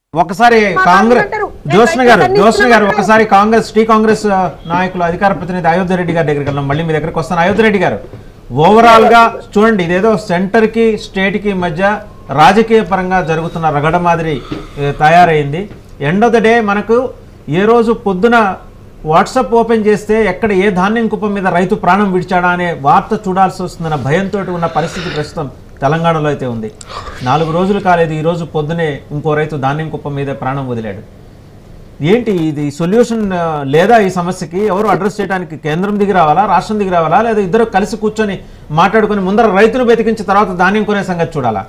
ఒకసారి మా కాంగ్రెస్ అంటారు. జోష్ణ గారు రైతులు జోష్ణ గారు ఖండిస్తున్నారు. ఒకసారి కాంగ్రెస్ టీ కాంగ్రెస్ ఆ, నాయకులు అధికార ప్రతినిధి అయోధ్య రెడ్డి గారి దగ్గరికి వెళ్దాం మళ్ళీ మీ దగ్గరకు వస్తాను అయోధ్య రెడ్డి గారు ఓవరాల్ గా చూడండి ఇదేదో సెంటర్ కి స్టేట్ కి మధ్య రాజకీయ పరంగా జరుగుతున్న రగడ మాదిరి ఏ, తయారైంది ఎండ్ ఆఫ్ ద డే మనకు ఏ రోజు పొద్దున వాట్సాప్ ఓపెన్ చేస్తే ఎక్కడ ఏ ధాన్యం కుప్పం మీద రైతు ప్రాణం విడిచాడా అనే వార్త చూడాల్సి వస్తుందన్న భయంతో ఉన్న పరిస్థితి ప్రస్తుతం తెలంగాణలో అయితే ఉంది నాలుగు రోజులు కాలేదు ఈ రోజు పొద్దునే ఇంకో రైతు ధాన్యం కుప్పం మీద ప్రాణం వదిలాడు ఏంటి ఇది సొల్యూషన్ ఆ, లేదా ఈ సమస్యకి ఎవరు అడ్రస్ చేయడానికి కేంద్రం దిగి రావాలా రాష్ట్రం దిగి రావాలా లేదా ఇద్దరు కలిసి కూర్చొని మాట్లాడుకొని ముందర రైతును బతికించి తర్వాత ధాన్యం కొనే సంగతి చూడాలా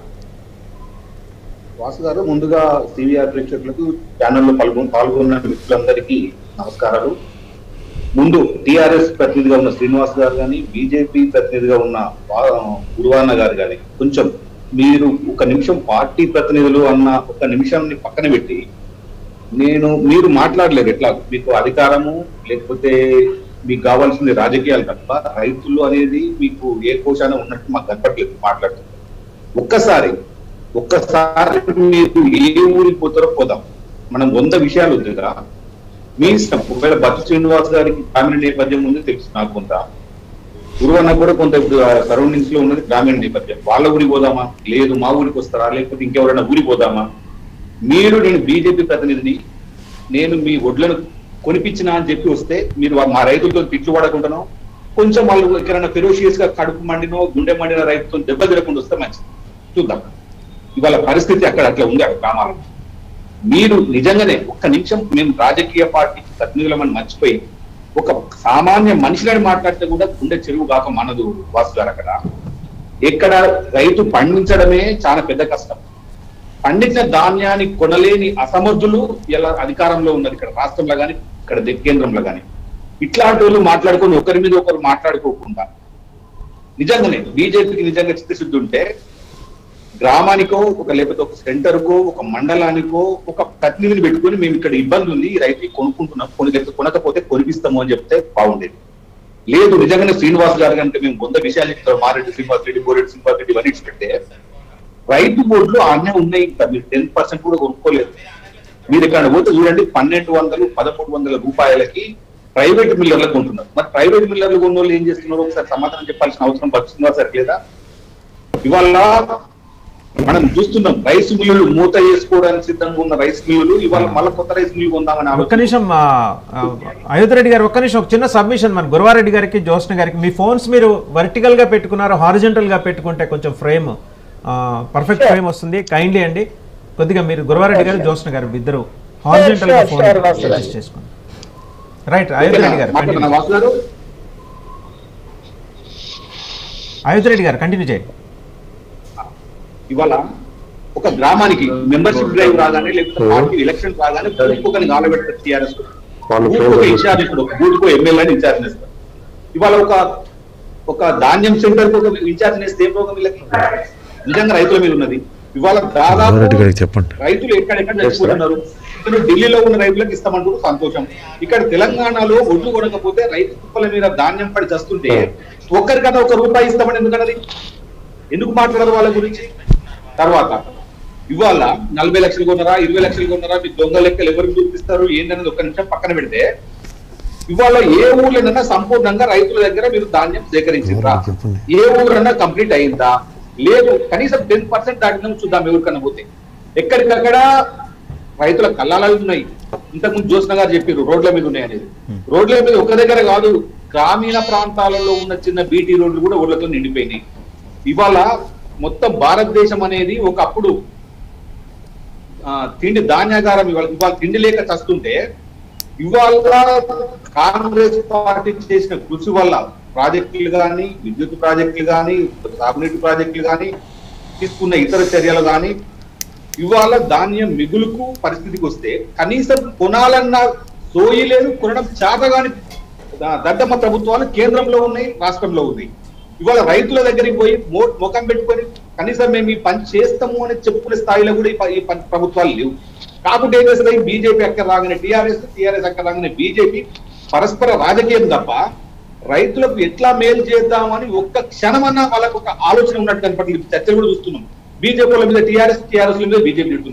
వాసు గారు ముందుగా సివిఆర్ ప్రేక్షకులకు ఛానల్లో పాల్గొ పాల్గొన్న మిత్రులందరికీ నమస్కారాలు ముందు టిఆర్ఎస్ ప్రతినిధిగా ఉన్న శ్రీనివాస్ గారు కానీ బీజేపీ ప్రతినిధిగా ఉన్న వా- గురువాన్న గారు కానీ కొంచెం మీరు ఒక నిమిషం పార్టీ ప్రతినిధులు అన్న ఒక నిమిషాన్ని పక్కన పెట్టి నేను మీరు మాట్లాడలేరు ఎట్లా మీకు అధికారము లేకపోతే మీకు కావాల్సింది రాజకీయాలు తప్ప రైతులు అనేది మీకు ఏ కోశాన ఉన్నట్టు మాకు కనపట్లేదు మాట్లాడుతుంది ఒక్కసారి ఒక్కసారి మీరు ఏ ఊరికి పోతారో పోదాం మనం వంద విషయాలు ఉంది కదా మీ ఇష్టం ఒకవేళ బతు శ్రీనివాస్ గారికి గ్రామీణ నేపథ్యం ఉంది తెలుసు నాకు కొంత గురువన్న కూడా కొంత ఇప్పుడు సరౌండింగ్స్ లో ఉన్నది గ్రామీణ నేపథ్యం వాళ్ళ ఊరికి పోదామా లేదు మా ఊరికి వస్తారా లేకపోతే ఇంకెవరైనా ఊరికి పోదామా మీరు నేను బీజేపీ ప్రతినిధిని నేను మీ ఒడ్లను కొనిపించినా అని చెప్పి వస్తే మీరు వా- మా రైతులతో తిట్లు పడకుండానో కొంచెం వాళ్ళు ఎక్కడైనా ఫెరోషియస్ గా కడుపు మండినో గుండె మండిన రైతుతో దెబ్బ తిరగకుండా వస్తే మంచిది చూద్దాం ఇవాళ పరిస్థితి అక్కడ అట్లా ఉంది అక్కడ గ్రామాలలో మీరు నిజంగానే ఒక్క నిమిషం మేము రాజకీయ పార్టీ ప్రతినిధులమని మర్చిపోయి ఒక సామాన్య మనిషిని మాట్లాడితే కూడా గుండె చెరువు కాక మనదు వాసు గారు అక్కడ ఇక్కడ రైతు పండించడమే చాలా పెద్ద కష్టం పండించిన ధాన్యాన్ని కొనలేని అసమర్థులు ఇలా అధికారంలో ఉన్నారు ఇక్కడ రాష్ట్రంలో కానీ ఇక్కడ ది- కేంద్రంలో కానీ ఇట్లాంటి వాళ్ళు మాట్లాడుకొని ఒకరి మీద ఒకరు మాట్లాడుకోకుండా నిజంగానే బీజేపీకి నిజంగా చిత్తశుద్ధి ఉంటే గ్రామానికో ఒక లేకపోతే ఒక సెంటర్కో ఒక మండలానికో ఒక ప్రతినిధిని పెట్టుకొని మేము ఇక్కడ ఇబ్బంది ఉంది ఈ రైతు కొనుక్కుంటున్నాం కొని లేకపోతే కొనకపోతే కొనిపిస్తాము అని చెప్తే బాగుండేది లేదు నిజంగానే శ్రీనివాస్ గారు కంటే మేము వంద విషయాలు చెప్తారు మారెడ్డి శ్రీనివాస్ రెడ్డి బోరెడ్డి శ్రీనివాస్ రెడ్డి ఇవన్నీ ఇచ్చి పెడితే రైతు బోర్డులు అన్నీ ఉన్నాయి ఇంకా మీరు టెన్ పర్సెంట్ కూడా కొనుక్కోలేదు మీరు ఇక్కడ పోతే చూడండి పన్నెండు వందలు పదమూడు వందల రూపాయలకి ప్రైవేట్ మిల్లర్లకు కొంటున్నారు మరి ప్రైవేట్ మిల్లర్లు కొన్న వాళ్ళు ఏం చేస్తున్నారు ఒకసారి సమాధానం చెప్పాల్సిన అవసరం పడుతుందా సరే లేదా ఇవాళ మనం చూస్తున్నాం రైస్ మిల్లులు మూత వేసుకోవడానికి సిద్ధంగా ఉన్న రైస్ మిల్లులు ఇవాళ మళ్ళీ కొత్త రైస్ మిల్లు కొందామని ఒక్క ఆలోచన నిమిషం ఆ, ఆ, అయోధ్య రెడ్డి గారు ఒక్క నిమిషం ఒక చిన్న సబ్మిషన్ మన గురవారెడ్డి గారికి జ్యోత్స్న గారికి మీ ఫోన్స్ మీరు వర్టికల్ గా పెట్టుకున్నారు హారిజెంటల్ గా పెట్టుకుంటే కొంచెం ఫ్రేమ్ పర్ఫెక్ట్ ఫ్రేమ్ వస్తుంది కైండ్లీ అండి కొద్దిగా మీరు గురవారెడ్డి గారు జ్యోత్స్న గారు ఇద్దరు హారిజెంటల్ గా sure, ఫోన్ sure, వాసు గారు. అడ్జస్ట్ చేసుకోండి రైట్ అయోధ్య రెడ్డి గారు మాట్లాడుతున్నా continue. వాసు గారు అయోధ్య రెడ్డి గారు కంటిన్యూ చేయండి ఇవాళ ఒక గ్రామానికి మెంబర్షిప్ డ్రైవ్ రాగానే లేకపోతే పార్టీ ఎలక్షన్ రాగానే బూత్కొకని గాలబెడతారు టీఆర్ఎస్ బూత్కొక ఇన్ఛార్జ్ ఇస్తారు ఒక బూత్కో ఎమ్మెల్యేని ఇన్ఛార్జ్ ఇస్తారు ఇవాళ ఒక ఒక ధాన్యం సెంటర్ ఒక ఇన్ఛార్జ్ నేస్తే ఏ ప్రోగ్రాం వీళ్ళకి నిజంగా రైతుల మీద ఉన్నది ఇవాళ దాదాపు రెడ్డి గారికి చెప్పండి రైతులు ఎక్కడెక్కడ చచ్చిపోతున్నారు ఇక్కడ ఢిల్లీలో ఉన్న రైతులకు ఇస్తామంటూ సంతోషం ఇక్కడ తెలంగాణలో ఒడ్లు కొనకపోతే రైతు కుప్పల మీద ధాన్యం పడి చస్తుంటే ఒక్కరికన్నా ఒక రూపాయి ఇస్తామని ఎందుకన్నది ఎందుకు మాట్లాడరు వాళ్ళ గురించి తర్వాత ఇవాళ నలభై లక్షలు కొన్నారా ఇరవై లక్షలు కొన్నారా మీ దొంగ లెక్కలు ఎవరికి చూపిస్తారు ఏంటనేది ఒక్క నిమిషం పక్కన పెడితే ఇవాళ ఏ ఊర్లోనైనా సంపూర్ణంగా రైతుల దగ్గర మీరు ధాన్యం సేకరించిందా చెప్పండి. ఏ ఊరన్నా కంప్లీట్ అయిందా లేదు కనీసం టెన్ పర్సెంట్ దాటినా చూద్దాం ఎవరికన్నా పోతే ఎక్కడికక్కడ రైతుల కళ్ళాలు ఉన్నాయి ఇంతకుముందు జ్యోత్స్న గారు చెప్పారు రోడ్ల మీద ఉన్నాయి అనేది రోడ్ల మీద ఒక దగ్గర కాదు గ్రామీణ ప్రాంతాలలో ఉన్న చిన్న బీటీ రోడ్లు కూడా ఊళ్ళతో నిండిపోయినాయి ఇవాళ మొత్తం భారతదేశం అనేది ఒకప్పుడు ఆ, తిండి ధాన్యాగారం ఇవాళ ఇవాళ తిండి లేక చస్తుంటే ఇవాళ కాంగ్రెస్ పార్టీ చేసిన కృషి వల్ల ప్రాజెక్టులు కానీ విద్యుత్ ప్రాజెక్టులు కానీ సాగునీటి ప్రాజెక్టులు కానీ తీసుకున్న ఇతర చర్యలు కానీ ఇవాళ ధాన్యం మిగులుకు పరిస్థితికి వస్తే కనీసం కొనాలన్న సోయి లేదు కొనడం చేతగాని ద- దద్దమ్మ ప్రభుత్వాలు కేంద్రంలో ఉన్నాయి రాష్ట్రంలో ఉంది ఇవాళ రైతుల దగ్గరికి పోయి మో- ముఖం పెట్టుకొని కనీసం మేము ఈ పని చేస్తాము అని చెప్పుకునే స్థాయిలో కూడా ఈ ప- ఈ పని ప్రభుత్వాలు లేవు కాకుంటే ఏం చేస్తుంది బీజేపీ అక్కడ రాగానే టీఆర్ఎస్ టీఆర్ఎస్ అక్కడ రాగానే బీజేపీ పరస్పర రాజకీయం తప్ప రైతులకు ఎట్లా మేలు చేద్దామని ఒక్క క్షణమన్నా వాళ్ళకు ఒక ఆలోచన ఉన్నట్టు కనపడలేదు చర్చలు కూడా చూస్తున్నాం బీజేపీ వాళ్ళ మీద టీఆర్ఎస్ టీఆర్ఎస్ మీద బీజేపీ తిడుతున్నారు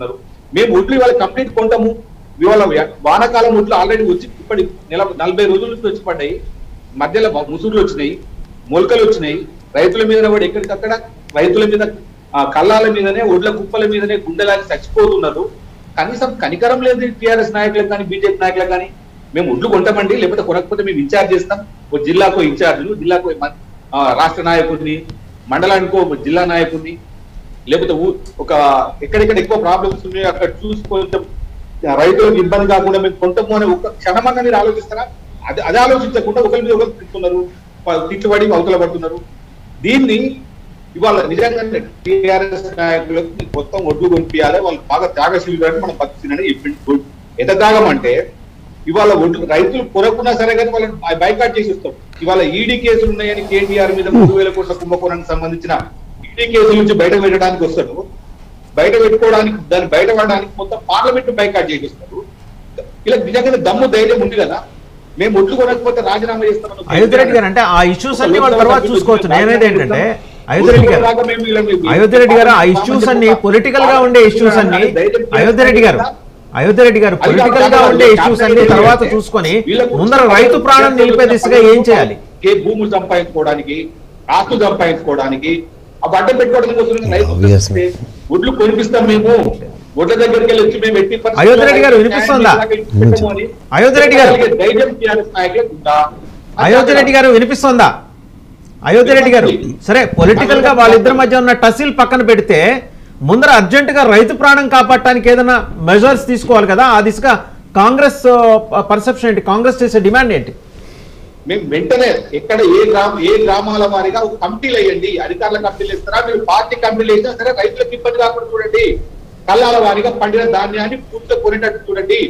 మేము ఒడ్లు ఇవాళ కంప్లీట్ కొంటాము ఇవాళ వానాకాలం ఒడ్లు ఆల్రెడీ వచ్చి ఇప్పటి నెల నలభై రోజుల నుంచి వచ్చి పడ్డాయి మధ్యలో ముసుగులు వచ్చినాయి మొలకలు వచ్చినాయి రైతుల మీద కూడా ఎక్కడికక్కడ రైతుల మీద ఆ, కళ్ళాల మీదనే ఒడ్ల కుప్పల మీదనే గుండెలాగి చచ్చిపోతున్నారు కనీసం కనికరం లేదు టిఆర్ఎస్ నాయకులకు కానీ బీజేపీ నాయకులకు కానీ మేము ఒడ్లు కొంటామండి లేకపోతే కొనకపోతే మేము ఇన్ఛార్జ్ చేస్తాం ఒక జిల్లాకో ఇన్ఛార్జ్లు జిల్లాకో మ- ఆ, రాష్ట్ర నాయకుడిని మండలానికో ఒక జిల్లా నాయకుడిని లేకపోతే ఊ- ఒక ఎక్కడెక్కడ ఎక్కువ ప్రాబ్లమ్స్ ఉన్నాయో అక్కడ చూసి కొంచెం రైతులకు ఇబ్బంది కాకుండా మేము కొంటాము అని ఒక క్షణమన్నా మీరు ఆలోచిస్తారా అది అది ఆలోచించకుండా ఒకరి మీద ఒకరు తిట్టున్నారు ప- తిట్టుబడి అవతల పడుతున్నారు దీన్ని ఇవాళ నిజంగా టీఆర్ఎస్ నాయకులకు మొత్తం ఒడ్లు కొనిపించాలి వాళ్ళు బాగా త్యాగశీలు అంటే మనం బతికిందని చెప్పిండు ఎంత త్యాగం అంటే ఇవాళ ఒడ్లు రైతులు కొరకున్నా సరే కానీ వాళ్ళని బైకాట్ చేసి ఇస్తాం ఇవాళ ఈడీ కేసులు ఉన్నాయని కేటీఆర్ మీద మూడు వేల కోట్ల కుంభకోణానికి సంబంధించిన ఈడీ కేసుల నుంచి బయట పెట్టడానికి వస్తాడు బయట పెట్టుకోవడానికి దాన్ని బయట పడడానికి మొత్తం పార్లమెంట్ బైకాట్ చేపిస్తారు ఇలా నిజంగా దమ్ము ధైర్యం ఉంది కదా మేము ఒడ్లు కొనకపోతే రాజీనామా చేస్తామని అయోధ్య రెడ్డి గారు అంటే ఆ ఇష్యూస్ అన్ని వాళ్ళ తర్వాత చూసుకోవచ్చు నేనేది ఏంటంటే అయోధ్య రెడ్డి గారు అయోధ్య రెడ్డి గారు ఆ ఇష్యూస్ అన్ని పొలిటికల్ గా ఉండే ఇష్యూస్ అన్ని అయోధ్య రెడ్డి గారు అయోధ్య రెడ్డి గారు పొలిటికల్ గా ఉండే ఇష్యూస్ అన్ని తర్వాత చూసుకొని ముందర రైతు ప్రాణం నిలిపే దిశగా ఏం చేయాలి ఏ భూములు సంపాదించుకోవడానికి ఆస్తులు సంపాదించుకోవడానికి ఆ బట్ట పెట్టుకోవడానికి వస్తున్న రైతు Obviously. ఒడ్లు కొనిపిస్తాం మేము ఒడ్ల దగ్గరికి వెళ్ళి వచ్చి మేము ఎట్టి పరిస్థితుల్లో అయోధ్య రెడ్డి గారు వినిపిస్తుందా? పెట్టము అని అయోధ్య రెడ్డి గారు. చెప్పగలిగే ధైర్యం టీఆర్ఎస్ నాయకులకు ఉందా? అయోధ్య రెడ్డి గారు వినిపిస్తోందా అయోధ్య రెడ్డి గారు సరే పొలిటికల్ గా వాళ్ళిద్దరి మధ్య ఉన్న టసిల్ పక్కన పెడితే ముందర అర్జెంట్ గా రైతు ప్రాణం కాపాడటానికి ఏదైనా మెజర్స్ తీసుకోవాలి కదా ఆ దిశగా కాంగ్రెస్ పర్సెప్షన్ ఏంటి కాంగ్రెస్ చేసే డిమాండ్ ఏంటి మేము వెంటనే ఎక్కడ ఏ గ్రామ ఏ గ్రామాల వారిగా ఒక కమిటీలు వేయండి అధికారుల కమిటీలు ఇస్తారా మీరు పార్టీ కమిటీలు వేసినా సరే రైతులకు ఇబ్బంది కాకుండా చూడండి కళ్ళాల వారిగా పండిన ధాన్యాన్ని పూర్తిగా కొనేటట్టు చూడండి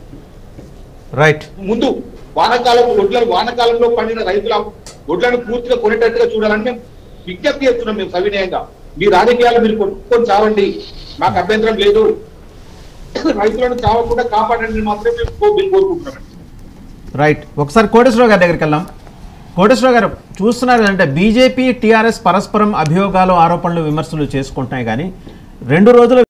రైట్ ముందు వానాకాలం ఒడ్ల వానాకాలంలో పండిన రైతుల ఒడ్లను పూర్తిగా కొనేటట్టుగా చూడాలని మేము విజ్ఞప్తి చేస్తున్నాం మేము సవినయంగా మీ రాజకీయాలు మీరు కొనుక్కొని చావండి మాకు అభ్యంతరం లేదు రైతులను చావకుండా కాపాడండి మాత్రమే మేము కో- మేము కోరుకుంటున్నాం రైట్ ఒకసారి కోటేశ్వరరావు గారి దగ్గరికి వెళ్దాం కోటేశ్వరరావు గారు చూస్తున్నారు అంటే బీజేపీ టీఆర్ఎస్ పరస్పరం అభియోగాలు ఆరోపణలు విమర్శలు చేసుకుంటున్నాయి కానీ రెండు రోజుల